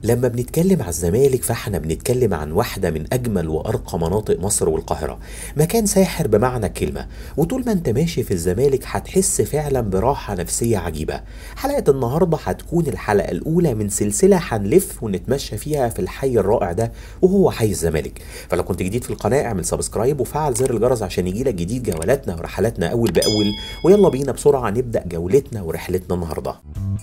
لما بنتكلم على الزمالك فاحنا بنتكلم عن واحدة من أجمل وأرقى مناطق مصر والقاهرة مكان ساحر بمعنى الكلمة وطول ما انت ماشي في الزمالك هتحس فعلا براحة نفسية عجيبة حلقة النهاردة هتكون الحلقة الأولى من سلسلة هنلف ونتمشى فيها في الحي الرائع ده وهو حي الزمالك فلو كنت جديد في القناة اعمل سبسكرايب وفعل زر الجرس عشان يجيلك جديد جولاتنا ورحلاتنا أول بأول ويلا بينا بسرعة نبدأ جولتنا ورحلتنا النهارده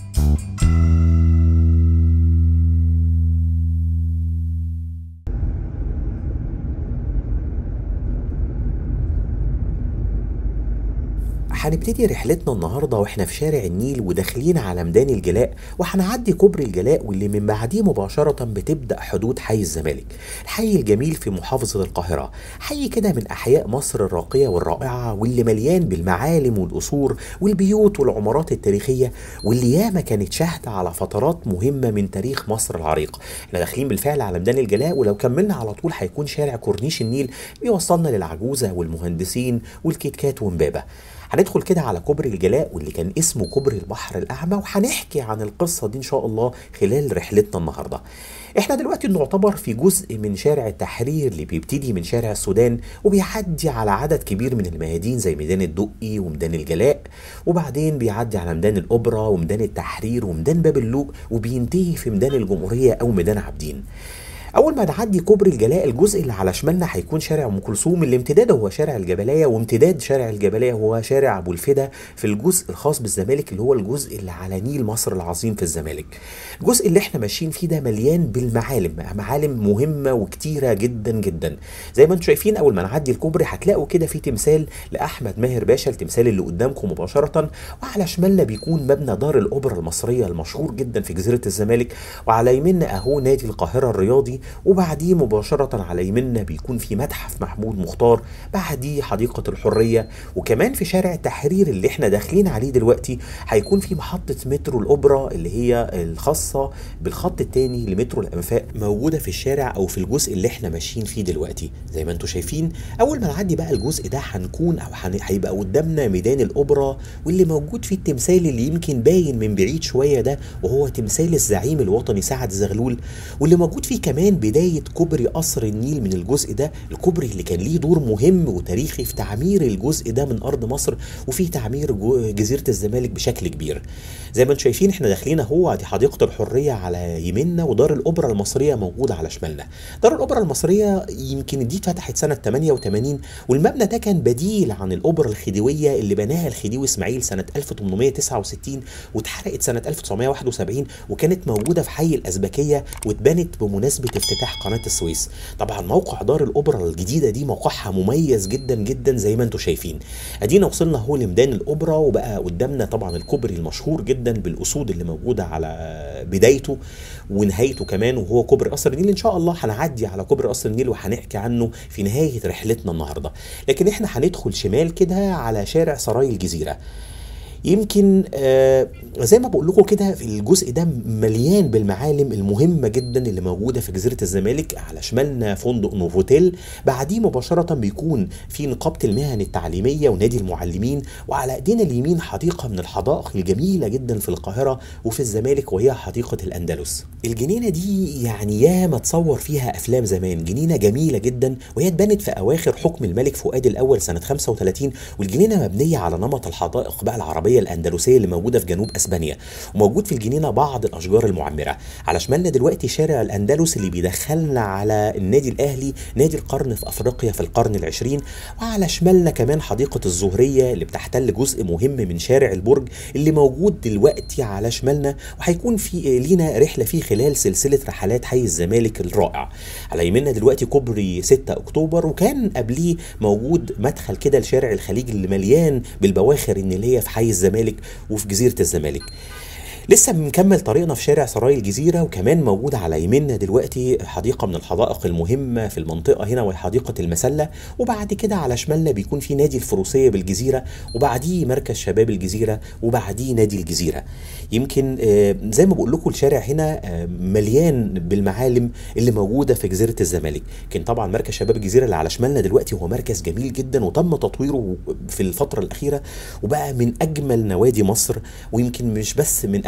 هنبتدي رحلتنا النهارده واحنا في شارع النيل وداخلين على ميدان الجلاء وهنعدي كوبري الجلاء واللي من بعديه مباشره بتبدا حدود حي الزمالك الحي الجميل في محافظه القاهره حي كده من احياء مصر الراقيه والرائعه واللي مليان بالمعالم والقصور والبيوت والعمارات التاريخيه واللي ياما كانت شاهده على فترات مهمه من تاريخ مصر العريق احنا داخلين بالفعل على ميدان الجلاء ولو كملنا على طول هيكون شارع كورنيش النيل بيوصلنا للعجوزه والمهندسين والكيتكات ومبابه هندخل كده على كوبري الجلاء واللي كان اسمه كوبري البحر الأعمى وهنحكي عن القصة دي إن شاء الله خلال رحلتنا النهاردة احنا دلوقتي نعتبر في جزء من شارع التحرير اللي بيبتدي من شارع السودان وبيعدي على عدد كبير من الميادين زي ميدان الدقي وميدان الجلاء وبعدين بيعدي على ميدان الأوبرا وميدان التحرير وميدان باب اللوق وبينتهي في ميدان الجمهورية أو ميدان عابدين اول ما نعدي كوبري الجلاء الجزء اللي على شمالنا هيكون شارع ام كلثوم اللي امتداده هو شارع الجبليه وامتداد شارع الجبليه هو شارع ابو الفدا في الجزء الخاص بالزمالك اللي هو الجزء اللي على نيل مصر العظيم في الزمالك الجزء اللي احنا ماشيين فيه ده مليان بالمعالم معالم مهمه وكتيره جدا جدا زي ما انتم شايفين اول ما نعدي الكوبري هتلاقوا كده في تمثال لاحمد ماهر باشا التمثال اللي قدامكم مباشره وعلى شمالنا بيكون مبنى دار الاوبرا المصريه المشهور جدا في جزيره الزمالك وعلى يميننا اهو نادي القاهره الرياضي وبعديه مباشرة على يمنا بيكون في متحف محمود مختار بعديه حديقة الحرية وكمان في شارع التحرير اللي احنا داخلين عليه دلوقتي هيكون في محطة مترو الأوبرا اللي هي الخاصة بالخط الثاني لمترو الأنفاق موجودة في الشارع أو في الجزء اللي احنا ماشيين فيه دلوقتي زي ما انتم شايفين أول ما نعدي بقى الجزء ده هنكون أو هيبقى قدامنا ميدان الأوبرا واللي موجود فيه التمثال اللي يمكن باين من بعيد شوية ده وهو تمثال الزعيم الوطني سعد زغلول واللي موجود فيه كمان بداية كوبري قصر النيل من الجزء ده الكوبري اللي كان ليه دور مهم وتاريخي في تعمير الجزء ده من أرض مصر وفي تعمير جزيرة الزمالك بشكل كبير زي ما انتم شايفين احنا داخلين اهو دي حديقة الحرية على يميننا ودار الأوبرا المصرية موجودة على شمالنا دار الأوبرا المصرية يمكن دي اتفتحت سنة 88 والمبنى ده كان بديل عن الأوبرا الخديوية اللي بناها الخديوي إسماعيل سنة 1869 واتحرقت سنة 1971 وكانت موجودة في حي الأزبكية واتبنت بمناسبة افتتاح قناة السويس طبعا موقع دار الأوبرا الجديدة دي موقعها مميز جدا جدا زي ما انتم شايفين ادينا وصلنا اهو لميدان الأوبرا وبقى قدامنا طبعا الكوبري المشهور جدا بالأسود اللي موجودة على بدايته ونهايته كمان وهو كوبري قصر النيل ان شاء الله هنعدي على كوبري قصر النيل وهنحكي عنه في نهاية رحلتنا النهاردة لكن احنا هندخل شمال كده على شارع سراي الجزيرة يمكن آه زي ما بقول لكم كده في الجزء ده مليان بالمعالم المهمه جدا اللي موجوده في جزيره الزمالك على شمالنا فندق نوفوتيل بعديه مباشره بيكون في نقابه المهن التعليميه ونادي المعلمين وعلى ايدينا اليمين حديقه من الحدائق الجميله جدا في القاهره وفي الزمالك وهي حديقه الاندلس الجنينه دي يعني ياما تصور فيها افلام زمان جنينه جميله جدا وهي اتبنت في اواخر حكم الملك فؤاد الاول سنه 35 والجنينه مبنيه على نمط الحدائق بقى العربيه العربية الأندلسية اللي موجودة في جنوب أسبانيا وموجود في الجنينة بعض الأشجار المعمرة على شمالنا دلوقتي شارع الأندلس اللي بيدخلنا على النادي الأهلي نادي القرن في أفريقيا في القرن العشرين وعلى شمالنا كمان حديقة الزهرية اللي بتحتل جزء مهم من شارع البرج اللي موجود دلوقتي على شمالنا وهيكون في لينا رحلة فيه خلال سلسلة رحلات حي الزمالك الرائع على يميننا دلوقتي كوبري 6 أكتوبر وكان قبليه موجود مدخل كده لشارع الخليج اللي مليان بالبواخر النيلية في حي الزمالك وفي جزيرة الزمالك لسه بنكمل طريقنا في شارع سراي الجزيرة وكمان موجود على يميننا دلوقتي حديقة من الحدائق المهمة في المنطقة هنا وهي حديقة المسلة وبعد كده على شمالنا بيكون في نادي الفروسية بالجزيرة وبعديه مركز شباب الجزيرة وبعديه نادي الجزيرة يمكن آه، زي ما بقول لكم الشارع هنا آه، مليان بالمعالم اللي موجودة في جزيرة الزمالك كان طبعا مركز شباب الجزيرة اللي على شمالنا دلوقتي هو مركز جميل جدا وتم تطويره في الفترة الأخيرة وبقى من أجمل نوادي مصر ويمكن مش بس من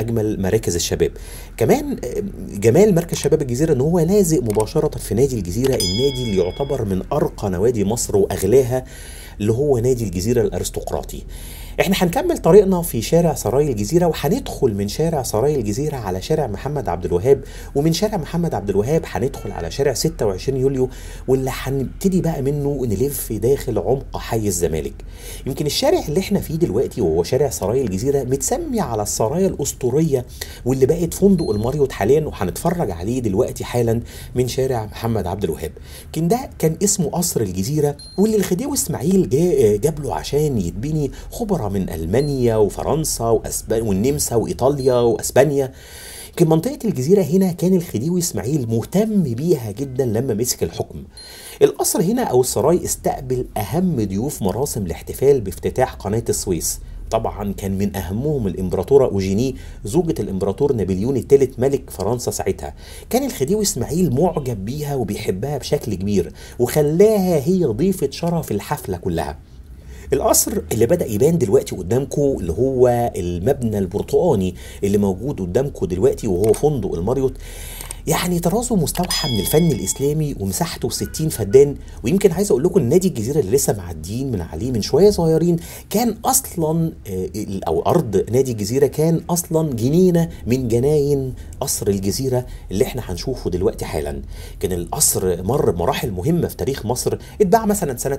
اجمل مراكز الشباب كمان آه، جمال مركز شباب الجزيره ان هو لازق مباشره في نادي الجزيره النادي اللي يعتبر من ارقى نوادي مصر واغلاها اللي هو نادي الجزيره الارستقراطي احنا هنكمل طريقنا في شارع سراي الجزيره وهندخل من شارع سراي الجزيره على شارع محمد عبد الوهاب ومن شارع محمد عبد الوهاب هندخل على شارع 26 يوليو واللي هنبتدي بقى منه نلف داخل عمق حي الزمالك يمكن الشارع اللي احنا فيه دلوقتي وهو شارع سراي الجزيره متسمي على السرايا الاسطوريه واللي بقت فندق الماريوت حاليا وهنتفرج عليه دلوقتي حالا من شارع محمد عبد الوهاب كان ده كان اسمه قصر الجزيره واللي الخديوي اسماعيل جا- جاب له عشان يتبني خبراء من المانيا وفرنسا واسبانيا والنمسا وايطاليا واسبانيا يمكن منطقة الجزيرة هنا كان الخديوي إسماعيل مهتم بيها جدا لما مسك الحكم القصر هنا أو السراي استقبل أهم ضيوف مراسم الاحتفال بافتتاح قناة السويس طبعا كان من أهمهم الإمبراطورة أوجيني زوجة الإمبراطور نابليون الثالث ملك فرنسا ساعتها كان الخديوي إسماعيل معجب بيها وبيحبها بشكل كبير وخلاها هي ضيفة شرف الحفلة كلها القصر اللي بدأ يبان دلوقتي قدامكم اللي هو المبنى البرتقاني اللي موجود قدامكم دلوقتي وهو فندق الماريوت يعني طرازه مستوحى من الفن الاسلامي ومساحته 60 فدان ويمكن عايز اقول لكم ان نادي الجزيره اللي لسه معديين من عليه من شويه صغيرين كان اصلا آه، او ارض نادي الجزيره كان اصلا جنينه من جناين قصر الجزيره اللي احنا هنشوفه دلوقتي حالا كان القصر مر بمراحل مهمه في تاريخ مصر اتباع مثلا سنه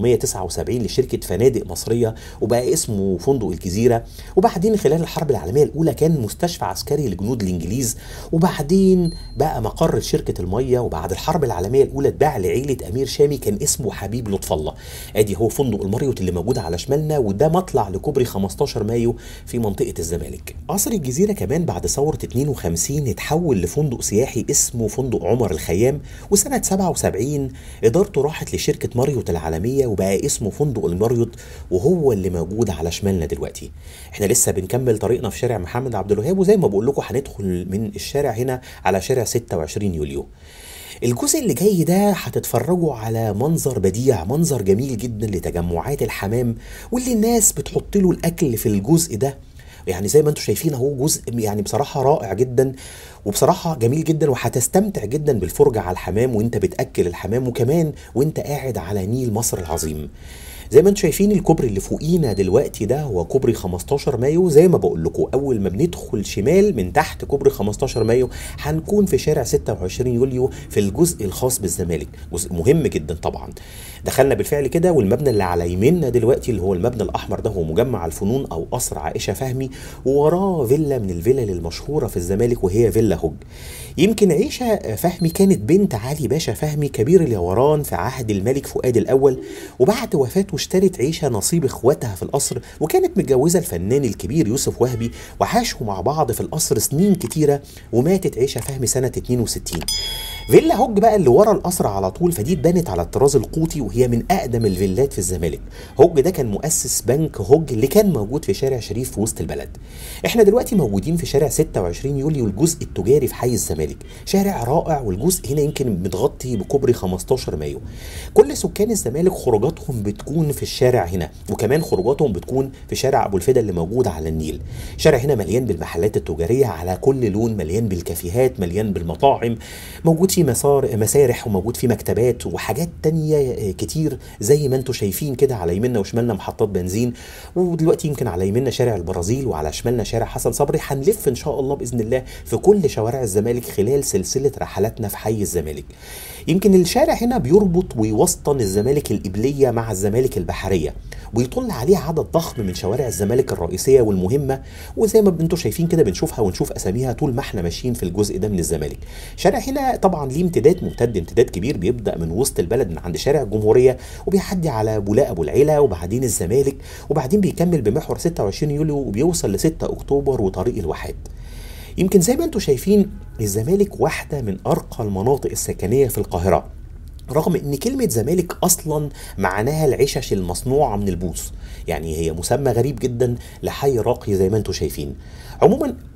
1879 لشركه فنادق مصريه وبقى اسمه فندق الجزيره وبعدين خلال الحرب العالميه الاولى كان مستشفى عسكري لجنود الانجليز وبعدين بقى مقر شركه الميه وبعد الحرب العالميه الاولى اتباع لعيله امير شامي كان اسمه حبيب لطف الله ادي هو فندق الماريوت اللي موجود على شمالنا وده مطلع لكوبري 15 مايو في منطقه الزمالك قصر الجزيره كمان بعد ثوره 52 اتحول لفندق سياحي اسمه فندق عمر الخيام وسنه 77 ادارته راحت لشركه ماريوت العالميه وبقى اسمه فندق الماريوت وهو اللي موجود على شمالنا دلوقتي احنا لسه بنكمل طريقنا في شارع محمد عبد الوهاب وزي ما بقول لكم هندخل من الشارع هنا على شارع 26 يوليو الجزء اللي جاي ده هتتفرجوا على منظر بديع منظر جميل جدا لتجمعات الحمام واللي الناس بتحط له الاكل في الجزء ده يعني زي ما انتم شايفين اهو جزء يعني بصراحه رائع جدا وبصراحه جميل جدا وهتستمتع جدا بالفرجه على الحمام وانت بتاكل الحمام وكمان وانت قاعد على نيل مصر العظيم زي ما انتم شايفين الكوبري اللي فوقينا دلوقتي ده هو كوبري 15 مايو زي ما بقول لكم اول ما بندخل شمال من تحت كوبري 15 مايو هنكون في شارع 26 يوليو في الجزء الخاص بالزمالك جزء مهم جدا طبعا دخلنا بالفعل كده والمبنى اللي على يميننا دلوقتي اللي هو المبنى الاحمر ده هو مجمع الفنون او قصر عائشه فهمي ووراه فيلا من الفلل المشهوره في الزمالك وهي فيلا هوج يمكن عيشه فهمي كانت بنت علي باشا فهمي كبير اليوران في عهد الملك فؤاد الاول وبعد وفاته اشترت عيشه نصيب اخواتها في القصر وكانت متجوزه الفنان الكبير يوسف وهبي وعاشوا مع بعض في القصر سنين كتيره وماتت عيشه فهمي سنه 62 فيلا هوج بقى اللي ورا القصر على طول فدي اتبنت على الطراز القوطي وهي من اقدم الفيلات في الزمالك هوج ده كان مؤسس بنك هوج اللي كان موجود في شارع شريف في وسط البلد احنا دلوقتي موجودين في شارع 26 يوليو الجزء التجاري في حي الزمالك شارع رائع والجزء هنا يمكن متغطي بكوبري 15 مايو كل سكان الزمالك خروجاتهم بتكون في الشارع هنا وكمان خروجاتهم بتكون في شارع ابو الفدا اللي موجود على النيل شارع هنا مليان بالمحلات التجاريه على كل لون مليان بالكافيهات مليان بالمطاعم موجود فيه مسار مسارح وموجود فيه مكتبات وحاجات تانية كتير زي ما انتم شايفين كده على يميننا وشمالنا محطات بنزين ودلوقتي يمكن على يميننا شارع البرازيل وعلى شمالنا شارع حسن صبري هنلف ان شاء الله باذن الله في كل شوارع الزمالك خلال سلسله رحلاتنا في حي الزمالك يمكن الشارع هنا بيربط ويوسطن الزمالك الإبلية مع الزمالك البحرية ويطل عليه عدد ضخم من شوارع الزمالك الرئيسية والمهمة وزي ما انتم شايفين كده بنشوفها ونشوف أساميها طول ما احنا ماشيين في الجزء ده من الزمالك شارع هنا طبعا ليه امتداد ممتد امتداد كبير بيبدأ من وسط البلد من عند شارع الجمهورية وبيعدي على بولاق أبو العيلة وبعدين الزمالك وبعدين بيكمل بمحور 26 يوليو وبيوصل ل 6 أكتوبر وطريق الواحات يمكن زي ما انتم شايفين الزمالك واحدة من أرقى المناطق السكنية في القاهرة رغم ان كلمة زمالك اصلا معناها العشش المصنوعة من البوص يعني هي مسمى غريب جدا لحي راقي زي ما انتم شايفين عموما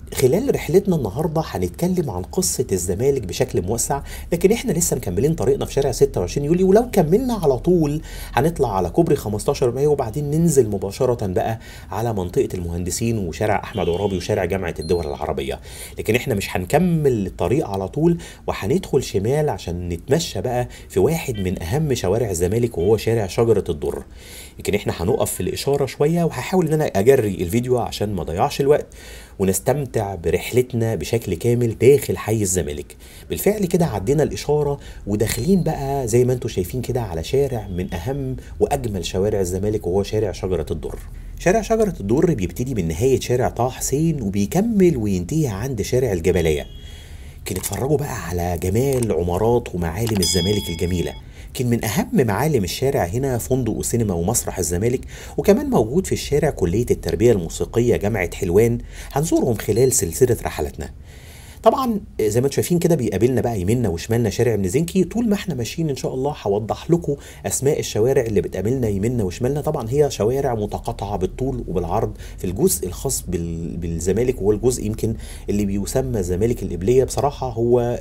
خلال رحلتنا النهارده هنتكلم عن قصه الزمالك بشكل موسع لكن احنا لسه مكملين طريقنا في شارع 26 يوليو ولو كملنا على طول هنطلع على كوبري 15 مايو وبعدين ننزل مباشره بقى على منطقه المهندسين وشارع احمد عرابي وشارع جامعه الدول العربيه لكن احنا مش هنكمل الطريق على طول وهندخل شمال عشان نتمشى بقى في واحد من اهم شوارع الزمالك وهو شارع شجره الدر يمكن احنا هنقف في الاشاره شويه وهحاول ان انا اجري الفيديو عشان ما اضيعش الوقت ونستمتع برحلتنا بشكل كامل داخل حي الزمالك بالفعل كده عدينا الإشارة وداخلين بقى زي ما انتم شايفين كده على شارع من أهم وأجمل شوارع الزمالك وهو شارع شجرة الدر شارع شجرة الدر بيبتدي من نهاية شارع طه حسين وبيكمل وينتهي عند شارع الجبلية كان اتفرجوا بقى على جمال عمارات ومعالم الزمالك الجميله كان من اهم معالم الشارع هنا فندق وسينما ومسرح الزمالك وكمان موجود في الشارع كليه التربيه الموسيقيه جامعه حلوان هنزورهم خلال سلسله رحلاتنا طبعا زي ما انتم شايفين كده بيقابلنا بقى يميننا وشمالنا شارع ابن زنكي طول ما احنا ماشيين ان شاء الله هوضح لكم اسماء الشوارع اللي بتقابلنا يميننا وشمالنا طبعا هي شوارع متقاطعه بالطول وبالعرض في الجزء الخاص بال... بالزمالك وهو الجزء يمكن اللي بيسمى زمالك القبليه بصراحه هو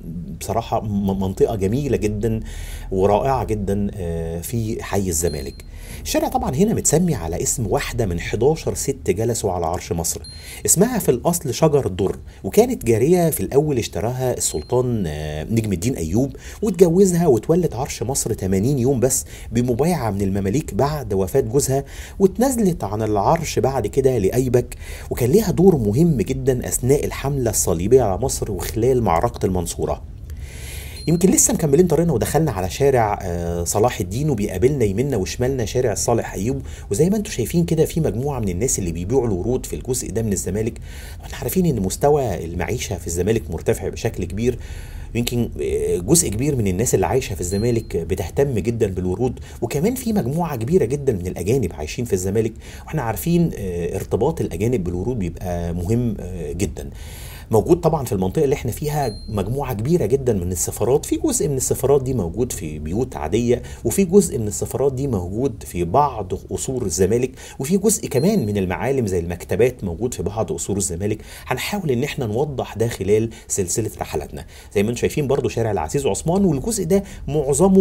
بصراحه منطقه جميله جدا ورائعه جدا في حي الزمالك الشارع طبعا هنا متسمي على اسم واحده من 11 ست جلسوا على عرش مصر اسمها في الاصل شجر الدر وكانت جاريه في الاول اشتراها السلطان نجم الدين ايوب واتجوزها وتولت عرش مصر 80 يوم بس بمبايعه من المماليك بعد وفاه جوزها واتنازلت عن العرش بعد كده لايبك وكان ليها دور مهم جدا اثناء الحمله الصليبيه على مصر وخلال معركه المنصوره يمكن لسه مكملين طريقنا ودخلنا على شارع صلاح الدين وبيقابلنا يمنا وشمالنا شارع صالح ايوب وزي ما انتم شايفين كده في مجموعه من الناس اللي بيبيعوا الورود في الجزء ده من الزمالك احنا عارفين ان مستوى المعيشه في الزمالك مرتفع بشكل كبير يمكن جزء كبير من الناس اللي عايشه في الزمالك بتهتم جدا بالورود وكمان في مجموعه كبيره جدا من الاجانب عايشين في الزمالك واحنا عارفين ارتباط الاجانب بالورود بيبقى مهم جدا موجود طبعا في المنطقه اللي احنا فيها مجموعه كبيره جدا من السفارات في جزء من السفارات دي موجود في بيوت عاديه وفي جزء من السفارات دي موجود في بعض قصور الزمالك وفي جزء كمان من المعالم زي المكتبات موجود في بعض قصور الزمالك هنحاول ان احنا نوضح ده خلال سلسله رحلاتنا زي ما انتم شايفين برضو شارع العزيز عثمان والجزء ده معظمه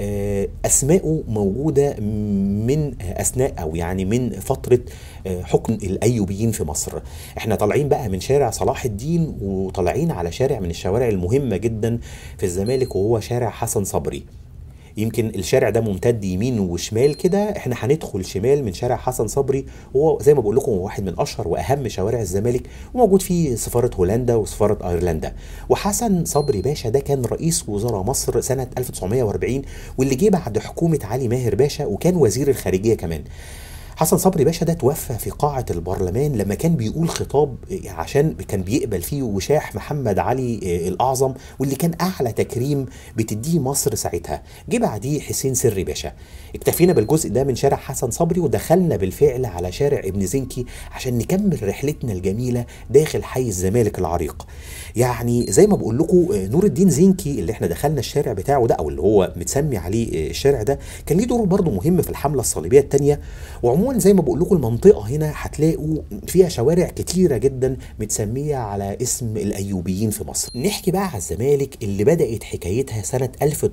اسماءه موجوده من اثناء او يعني من فتره حكم الايوبيين في مصر احنا طالعين بقى من شارع صلاح الدين وطالعين على شارع من الشوارع المهمه جدا في الزمالك وهو شارع حسن صبري يمكن الشارع ده ممتد يمين وشمال كده احنا هندخل شمال من شارع حسن صبري وهو زي ما بقول لكم واحد من اشهر واهم شوارع الزمالك وموجود فيه سفاره هولندا وسفاره ايرلندا وحسن صبري باشا ده كان رئيس وزراء مصر سنه 1940 واللي جه بعد حكومه علي ماهر باشا وكان وزير الخارجيه كمان حسن صبري باشا ده توفى في قاعة البرلمان لما كان بيقول خطاب عشان كان بيقبل فيه وشاح محمد علي الأعظم واللي كان أعلى تكريم بتديه مصر ساعتها جه بعديه حسين سري باشا اكتفينا بالجزء ده من شارع حسن صبري ودخلنا بالفعل على شارع ابن زنكي عشان نكمل رحلتنا الجميلة داخل حي الزمالك العريق يعني زي ما بقول لكم نور الدين زنكي اللي احنا دخلنا الشارع بتاعه ده او اللي هو متسمي عليه الشارع ده كان ليه دور برضه مهم في الحملة الصليبية الثانية وعموما زي ما بقول لكم المنطقة هنا هتلاقوا فيها شوارع كتيرة جدا متسمية على اسم الأيوبيين في مصر نحكي بقى على الزمالك اللي بدأت حكايتها سنة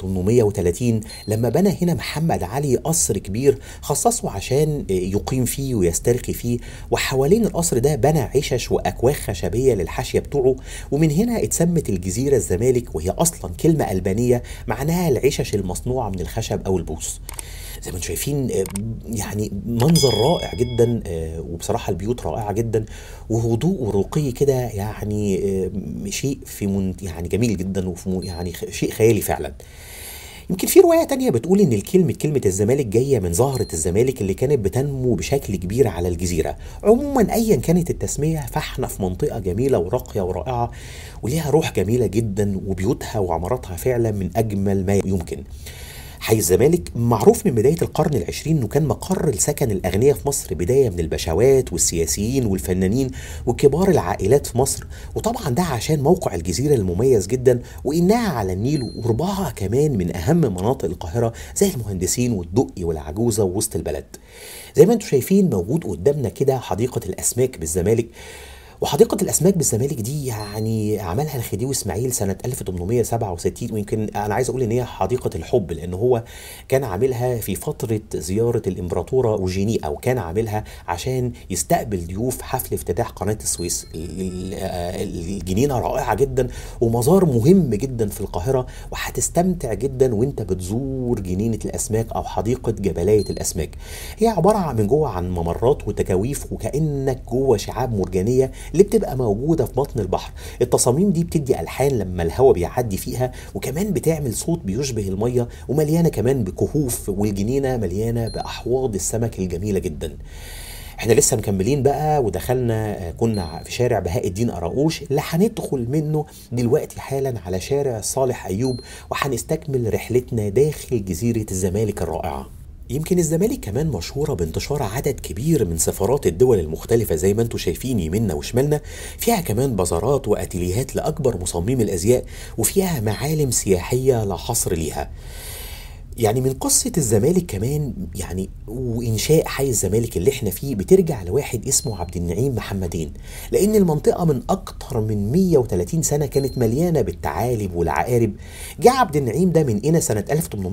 1830 لما بنى هنا محمد علي قصر كبير خصصه عشان يقيم فيه ويسترخي فيه وحوالين القصر ده بنى عشش وأكواخ خشبية للحاشية بتوعه ومن هنا اتسمت الجزيرة الزمالك وهي أصلا كلمة ألبانية معناها العشش المصنوعة من الخشب أو البوص زي ما انتم شايفين يعني منظر رائع جدا وبصراحه البيوت رائعه جدا وهدوء ورقي كده يعني شيء في من يعني جميل جدا وفي يعني شيء خيالي فعلا يمكن في روايه تانية بتقول ان الكلمه كلمه الزمالك جايه من زهره الزمالك اللي كانت بتنمو بشكل كبير على الجزيره عموما ايا كانت التسميه فاحنا في منطقه جميله وراقيه ورائعه وليها روح جميله جدا وبيوتها وعماراتها فعلا من اجمل ما يمكن حي الزمالك معروف من بداية القرن العشرين انه كان مقر لسكن الأغنياء في مصر بداية من البشوات والسياسيين والفنانين وكبار العائلات في مصر وطبعا ده عشان موقع الجزيرة المميز جدا وإنها على النيل وقربها كمان من أهم مناطق القاهرة زي المهندسين والدقي والعجوزة ووسط البلد زي ما انتم شايفين موجود قدامنا كده حديقة الأسماك بالزمالك وحديقة الأسماك بالزمالك دي يعني عملها الخديوي إسماعيل سنة 1867 ويمكن أنا عايز أقول إن هي حديقة الحب لأن هو كان عاملها في فترة زيارة الإمبراطورة أوجيني أو كان عاملها عشان يستقبل ضيوف حفل افتتاح قناة السويس ال- ال- الجنينة رائعة جدا ومزار مهم جدا في القاهرة وهتستمتع جدا وانت بتزور جنينة الأسماك أو حديقة جبلاية الأسماك هي عبارة عن من جوه عن ممرات وتجاويف وكأنك جوه شعاب مرجانية اللي بتبقى موجودة في بطن البحر التصاميم دي بتدي ألحان لما الهواء بيعدي فيها وكمان بتعمل صوت بيشبه المية ومليانة كمان بكهوف والجنينة مليانة بأحواض السمك الجميلة جدا احنا لسه مكملين بقى ودخلنا آه، كنا في شارع بهاء الدين قراقوش اللي هندخل منه دلوقتي حالا على شارع صالح ايوب وهنستكمل رحلتنا داخل جزيرة الزمالك الرائعة يمكن الزمالك كمان مشهورة بانتشار عدد كبير من سفارات الدول المختلفة زي ما انتم شايفين يمنا وشمالنا فيها كمان بازارات واتيليهات لأكبر مصممي الأزياء وفيها معالم سياحية لا حصر ليها يعني من قصة الزمالك كمان يعني وإنشاء حي الزمالك اللي احنا فيه بترجع لواحد اسمه عبد النعيم محمدين لأن المنطقة من أكتر من 130 سنة كانت مليانة بالثعالب والعقارب جه عبد النعيم ده من هنا سنة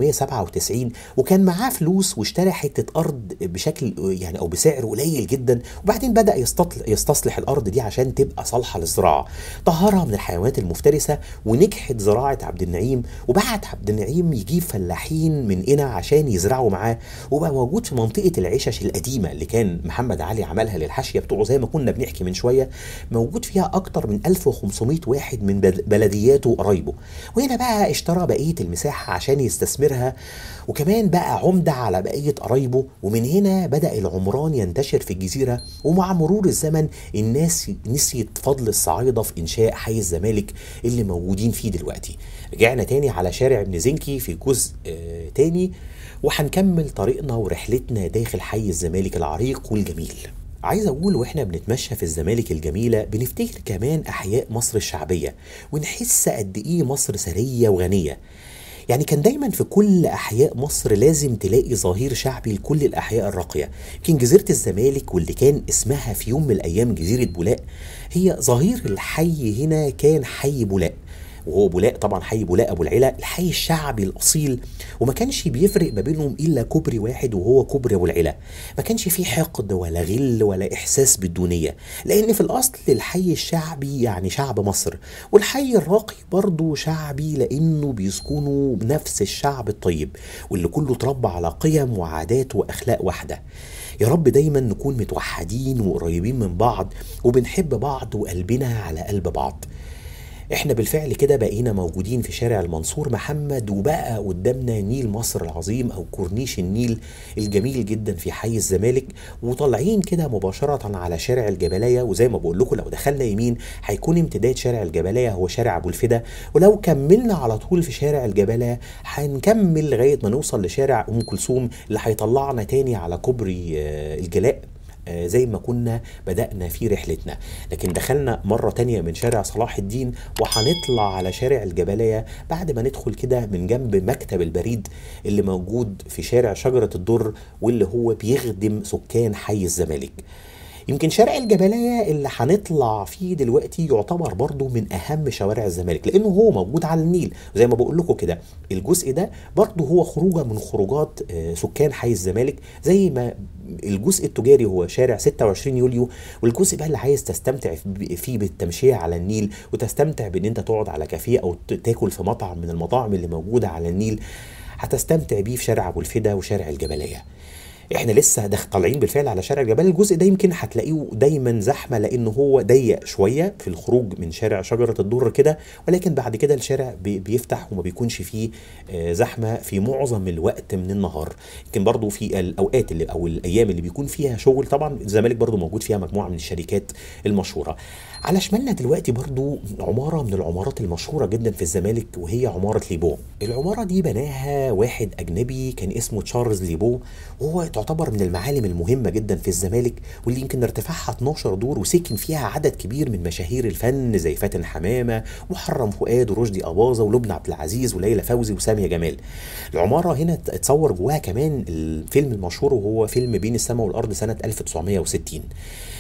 1897 وكان معاه فلوس واشترى حتة أرض بشكل يعني أو بسعر قليل جدا وبعدين بدأ يستطل- يستصلح الأرض دي عشان تبقى صالحة للزراعة طهرها من الحيوانات المفترسة ونجحت زراعة عبد النعيم وبعت عبد النعيم يجيب فلاحين من هنا عشان يزرعوا معاه وبقى موجود في منطقة العشش القديمة اللي كان محمد علي عملها للحاشية بتوعه زي ما كنا بنحكي من شوية موجود فيها أكتر من 1500 واحد من بل- بلدياته وقرايبه وهنا بقى اشترى بقية المساحة عشان يستثمرها وكمان بقى عمدة على بقية قرايبه ومن هنا بدأ العمران ينتشر في الجزيرة ومع مرور الزمن الناس نسيت فضل الصعايدة في إنشاء حي الزمالك اللي موجودين فيه دلوقتي رجعنا تاني على شارع ابن زنكي في جزء آه تاني وهنكمل طريقنا ورحلتنا داخل حي الزمالك العريق والجميل عايز اقول واحنا بنتمشى في الزمالك الجميله بنفتكر كمان احياء مصر الشعبيه ونحس قد ايه مصر ثريه وغنيه يعني كان دايما في كل احياء مصر لازم تلاقي ظهير شعبي لكل الاحياء الراقيه كان جزيره الزمالك واللي كان اسمها في يوم من الايام جزيره بولاق هي ظهير الحي هنا كان حي بولاق وهو بولاق طبعا حي بولاق ابو العلا الحي الشعبي الاصيل وما كانش بيفرق ما بينهم الا كوبري واحد وهو كوبري ابو العلا ما كانش فيه حقد ولا غل ولا احساس بالدونيه لان في الاصل الحي الشعبي يعني شعب مصر والحي الراقي برضه شعبي لانه بيسكنوا بنفس الشعب الطيب واللي كله اتربى على قيم وعادات واخلاق واحده يا رب دايما نكون متوحدين وقريبين من بعض وبنحب بعض وقلبنا على قلب بعض احنا بالفعل كده بقينا موجودين في شارع المنصور محمد وبقى قدامنا نيل مصر العظيم او كورنيش النيل الجميل جدا في حي الزمالك وطالعين كده مباشرة على شارع الجبلاية وزي ما بقول لكم لو دخلنا يمين هيكون امتداد شارع الجبلاية هو شارع ابو الفدا ولو كملنا على طول في شارع الجبلاية هنكمل لغاية ما نوصل لشارع ام كلثوم اللي هيطلعنا تاني على كوبري آه، الجلاء آه، زي ما كنا بدأنا في رحلتنا لكن دخلنا مرة تانية من شارع صلاح الدين وهنطلع على شارع الجبلية بعد ما ندخل كده من جنب مكتب البريد اللي موجود في شارع شجرة الدر واللي هو بيخدم سكان حي الزمالك يمكن شارع الجبلية اللي هنطلع فيه دلوقتي يعتبر برضو من أهم شوارع الزمالك لأنه هو موجود على النيل زي ما بقول لكم كده الجزء ده برضو هو خروجة من خروجات آه، سكان حي الزمالك زي ما الجزء التجاري هو شارع 26 يوليو والجزء بقى اللي عايز تستمتع فيه بالتمشية على النيل وتستمتع بان انت تقعد على كافيه او ت- تاكل في مطعم من المطاعم اللي موجودة على النيل هتستمتع بيه في شارع ابو الفدا وشارع الجبلية احنا لسه دخ طالعين بالفعل على شارع الجبال الجزء ده يمكن هتلاقيه دايما زحمه لانه هو ضيق شويه في الخروج من شارع شجره الدر كده ولكن بعد كده الشارع بي- بيفتح وما بيكونش فيه آه، زحمه في معظم الوقت من النهار يمكن برضو في الاوقات اللي او الايام اللي بيكون فيها شغل طبعا الزمالك برضو موجود فيها مجموعه من الشركات المشهوره على شمالنا دلوقتي برضو عماره من العمارات المشهوره جدا في الزمالك وهي عماره ليبو العماره دي بناها واحد اجنبي كان اسمه تشارلز ليبو وهو تعتبر من المعالم المهمه جدا في الزمالك واللي يمكن ارتفاعها 12 دور وسكن فيها عدد كبير من مشاهير الفن زي فاتن حمامه محرم فؤاد ورشدي اباظه ولبنى عبد العزيز وليلى فوزي وساميه جمال العماره هنا اتصور جواها كمان الفيلم المشهور وهو فيلم بين السماء والارض سنه 1960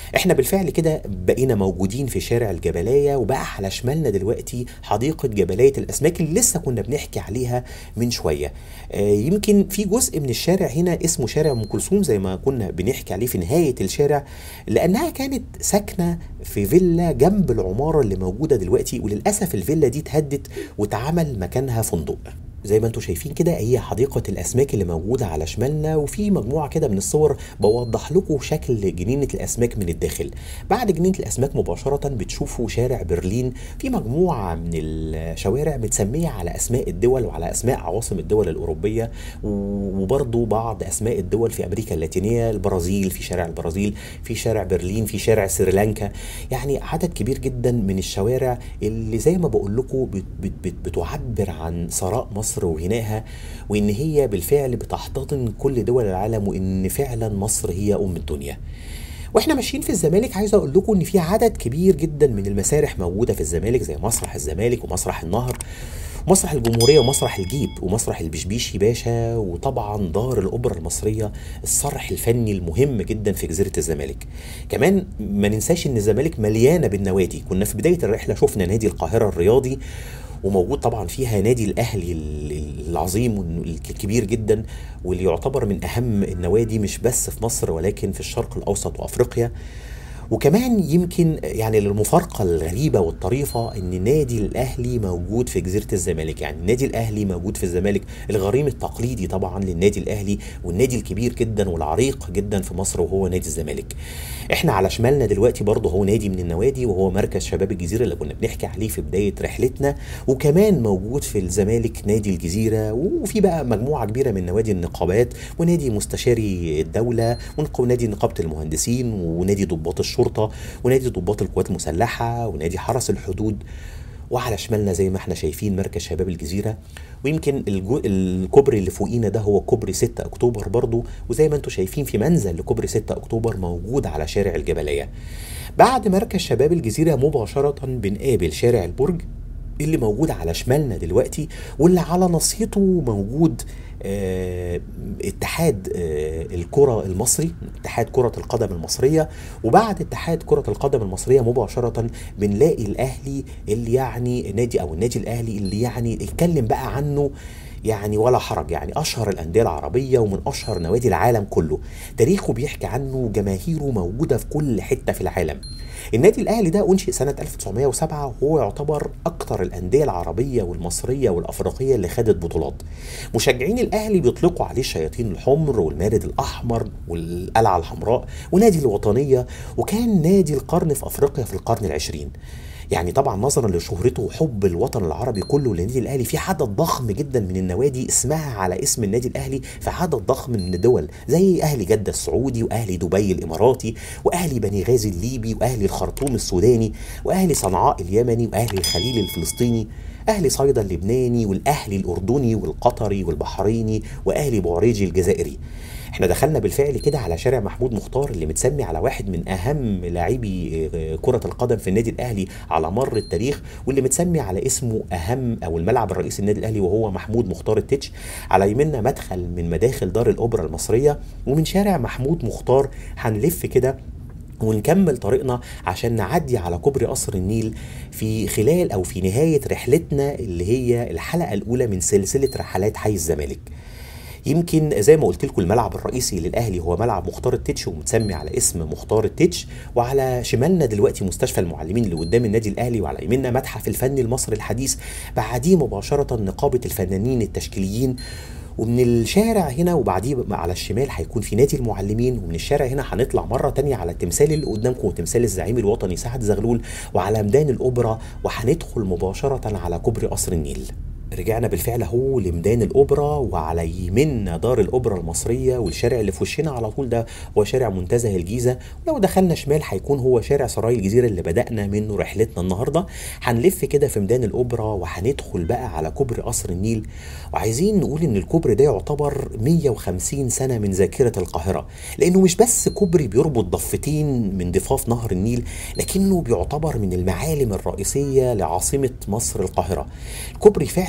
احنا بالفعل كده بقينا موجودين في شارع الجبلية وبقى على شمالنا دلوقتي حديقة جبلية الأسماك اللي لسه كنا بنحكي عليها من شوية آه، يمكن في جزء من الشارع هنا اسمه شارع أم كلثوم زي ما كنا بنحكي عليه في نهاية الشارع لأنها كانت ساكنة في فيلا جنب العمارة اللي موجودة دلوقتي وللأسف الفيلا دي اتهدت واتعمل مكانها فندق زي ما انتم شايفين كده هي حديقة الأسماك اللي موجودة على شمالنا وفي مجموعة كده من الصور بوضح لكم شكل جنينة الأسماك من الداخل بعد جنينة الأسماك مباشرة بتشوفوا شارع برلين في مجموعة من الشوارع متسمية على أسماء الدول وعلى أسماء عواصم الدول الأوروبية وبرضو بعض أسماء الدول في أمريكا اللاتينية البرازيل في شارع البرازيل في شارع برلين في شارع سريلانكا يعني عدد كبير جدا من الشوارع اللي زي ما بقول لكم بت بت بتعبر عن ثراء مصر مصر وغنائها وان هي بالفعل بتحتضن كل دول العالم وان فعلا مصر هي ام الدنيا واحنا ماشيين في الزمالك عايز اقول لكم ان في عدد كبير جدا من المسارح موجوده في الزمالك زي مسرح الزمالك ومسرح النهر مسرح الجمهوريه ومسرح الجيب ومسرح البشبيشي باشا وطبعا دار الاوبرا المصريه الصرح الفني المهم جدا في جزيره الزمالك كمان ما ننساش ان الزمالك مليانه بالنوادي كنا في بدايه الرحله شفنا نادي القاهره الرياضي وموجود طبعا فيها نادي الاهلي العظيم الكبير جدا واللي يعتبر من اهم النوادي مش بس في مصر ولكن في الشرق الاوسط وافريقيا وكمان يمكن يعني للمفارقه الغريبه والطريفه ان النادي الاهلي موجود في جزيره الزمالك يعني النادي الاهلي موجود في الزمالك الغريم التقليدي طبعا للنادي الاهلي والنادي الكبير جدا والعريق جدا في مصر وهو نادي الزمالك احنا على شمالنا دلوقتي برضه هو نادي من النوادي وهو مركز شباب الجزيره اللي كنا بنحكي عليه في بدايه رحلتنا وكمان موجود في الزمالك نادي الجزيره وفي بقى مجموعه كبيره من نوادي النقابات ونادي مستشاري الدوله ونادي نقابه المهندسين ونادي ضباط الشرطه ونادي ضباط القوات المسلحه ونادي حرس الحدود وعلى شمالنا زي ما احنا شايفين مركز شباب الجزيره ويمكن الجو الكوبري اللي فوقينا ده هو كوبري 6 اكتوبر برضو وزي ما انتم شايفين في منزل لكوبري 6 اكتوبر موجود على شارع الجبليه بعد مركز شباب الجزيره مباشره بنقابل شارع البرج اللي موجود على شمالنا دلوقتي واللي على نصيته موجود آه، اتحاد آه، الكرة المصري اتحاد كرة القدم المصرية وبعد اتحاد كرة القدم المصرية مباشرة بنلاقي الأهلي اللي يعني نادي أو النادي الأهلي اللي يعني اتكلم بقى عنه يعني ولا حرج يعني اشهر الانديه العربيه ومن اشهر نوادي العالم كله تاريخه بيحكي عنه جماهيره موجوده في كل حته في العالم النادي الاهلي ده انشئ سنه 1907 وهو يعتبر اكثر الانديه العربيه والمصريه والافريقيه اللي خدت بطولات مشجعين الاهلي بيطلقوا عليه الشياطين الحمر والمارد الاحمر والقلعه الحمراء ونادي الوطنيه وكان نادي القرن في افريقيا في القرن العشرين يعني طبعا نظرا لشهرته وحب الوطن العربي كله للنادي الاهلي في عدد ضخم جدا من النوادي اسمها على اسم النادي الاهلي في عدد ضخم من الدول زي اهلي جده السعودي واهلي دبي الاماراتي واهلي بني غازي الليبي واهلي الخرطوم السوداني واهلي صنعاء اليمني واهلي الخليل الفلسطيني اهلي صيدا اللبناني والاهلي الاردني والقطري والبحريني واهلي بوعريجي الجزائري احنا دخلنا بالفعل كده على شارع محمود مختار اللي متسمي على واحد من اهم لاعبي آه، كره القدم في النادي الاهلي على مر التاريخ واللي متسمي على اسمه اهم او الملعب الرئيسي النادي الاهلي وهو محمود مختار التتش على يمنا مدخل من مداخل دار الاوبرا المصريه ومن شارع محمود مختار هنلف كده ونكمل طريقنا عشان نعدي على كوبري قصر النيل في خلال او في نهايه رحلتنا اللي هي الحلقه الاولى من سلسله رحلات حي الزمالك. يمكن زي ما قلت لكم الملعب الرئيسي للاهلي هو ملعب مختار التتش ومتسمي على اسم مختار التتش وعلى شمالنا دلوقتي مستشفى المعلمين اللي قدام النادي الاهلي وعلى يميننا متحف الفن المصري الحديث بعديه مباشره نقابه الفنانين التشكيليين ومن الشارع هنا وبعديه على الشمال هيكون في نادي المعلمين ومن الشارع هنا هنطلع مرة تانية على التمثال اللي قدامكم تمثال الزعيم الوطني سعد زغلول وعلى ميدان الأوبرا وهندخل مباشرة على كوبري قصر النيل رجعنا بالفعل اهو لميدان الاوبرا وعلى يمنا دار الاوبرا المصريه والشارع اللي في وشنا على طول ده هو شارع منتزه الجيزه ولو دخلنا شمال هيكون هو شارع سراي الجزيره اللي بدانا منه رحلتنا النهارده هنلف كده في ميدان الاوبرا وهندخل بقى على كوبري قصر النيل وعايزين نقول ان الكوبري ده يعتبر 150 سنه من ذاكره القاهره لانه مش بس كوبري بيربط ضفتين من ضفاف نهر النيل لكنه بيعتبر من المعالم الرئيسيه لعاصمه مصر القاهره الكوبري فعلا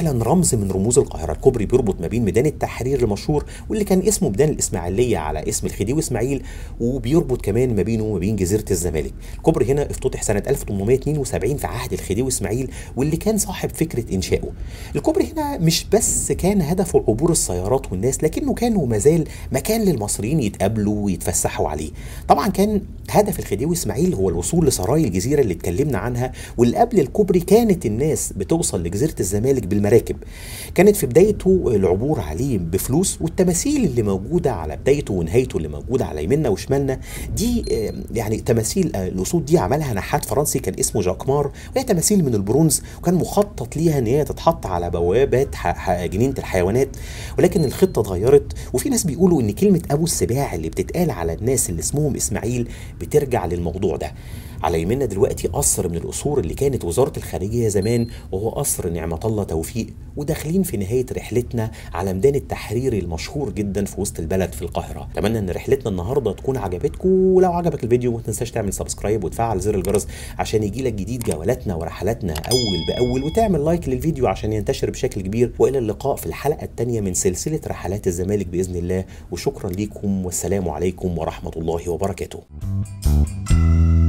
فعلا رمز من رموز القاهره الكوبري بيربط ما بين ميدان التحرير المشهور واللي كان اسمه ميدان الاسماعيليه على اسم الخديوي اسماعيل وبيربط كمان ما بينه وما بين جزيره الزمالك الكوبري هنا افتتح سنه 1872 في عهد الخديوي اسماعيل واللي كان صاحب فكره انشائه الكوبري هنا مش بس كان هدفه عبور السيارات والناس لكنه كان وما زال مكان للمصريين يتقابلوا ويتفسحوا عليه طبعا كان هدف الخديوي اسماعيل هو الوصول لسراي الجزيره اللي اتكلمنا عنها واللي قبل الكوبري كانت الناس بتوصل لجزيره الزمالك بالمراكب كانت في بدايته العبور عليه بفلوس والتماثيل اللي موجوده على بدايته ونهايته اللي موجوده على يميننا وشمالنا دي آه، يعني تماثيل آه، الاسود دي عملها نحات فرنسي كان اسمه جاكمار وهي تماثيل من البرونز وكان مخطط ليها ان هي تتحط على بوابات ح- ح- جنينه الحيوانات ولكن الخطه اتغيرت وفي ناس بيقولوا ان كلمه ابو السباع اللي بتتقال على الناس اللي اسمهم اسماعيل بترجع للموضوع ده على يمنا دلوقتي قصر من القصور اللي كانت وزاره الخارجيه زمان وهو قصر نعمه الله توفيق وداخلين في نهايه رحلتنا على ميدان التحرير المشهور جدا في وسط البلد في القاهره اتمنى ان رحلتنا النهارده تكون عجبتكم ولو عجبك الفيديو ما تنساش تعمل سبسكرايب وتفعل زر الجرس عشان يجيلك جديد جولاتنا ورحلاتنا اول باول وتعمل لايك للفيديو عشان ينتشر بشكل كبير والى اللقاء في الحلقه الثانيه من سلسله رحلات الزمالك باذن الله وشكرا ليكم والسلام عليكم ورحمه الله وبركاته